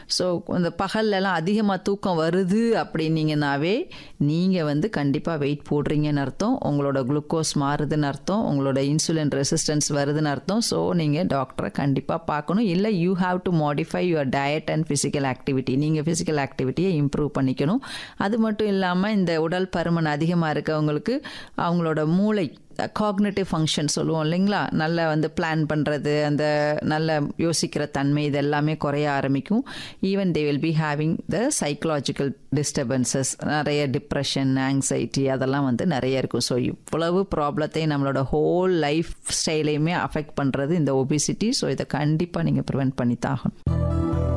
so இந்த பகல்லலாம் அதிகமாக தூக்கம் வருது அப்படின்னீங்கன்னாவே நீங்கள் வந்து கண்டிப்பாக வெயிட் போடுறீங்கன்னு அர்த்தம் உங்களோட குளுக்கோஸ் மாறுதுன்னு அர்த்தம் உங்களோட இன்சுலின் ரெசிஸ்டன்ஸ் வருதுன்னு அர்த்தம் ஸோ நீங்கள் டாக்டரை கண்டிப்பாக பார்க்கணும் இல்லை you have to modify your diet and physical activity நீங்கள் ஃபிசிக்கல் ஆக்டிவிட்டியை இம்ப்ரூவ் பண்ணிக்கணும் அது மட்டும் இல்லாமல் இந்த உடல் பருமன் அதிகமாக இருக்கவங்களுக்கு அவங்களோட மூளை காக்னேட்டிவ் ஃபங்க்ஷன் சொல்லுவோம் இல்லைங்களா நல்ல வந்து பிளான் பண்ணுறது அந்த நல்ல யோசிக்கிற தன்மை இது எல்லாமே குறைய ஆரம்பிக்கும் even they will be having the psychological disturbances நிறைய டிப்ரெஷன் ஆங்ஸைட்டி அதெல்லாம் வந்து நிறைய இருக்கும் ஸோ இவ்வளவு ப்ராப்ளத்தை நம்மளோட ஹோல் லைஃப் ஸ்டைலையுமே அஃபெக்ட் பண்ணுறது இந்த ஒபிசிட்டி ஸோ இதை கண்டிப்பாக நீங்கள் ப்ரிவெண்ட் பண்ணி தாகணும்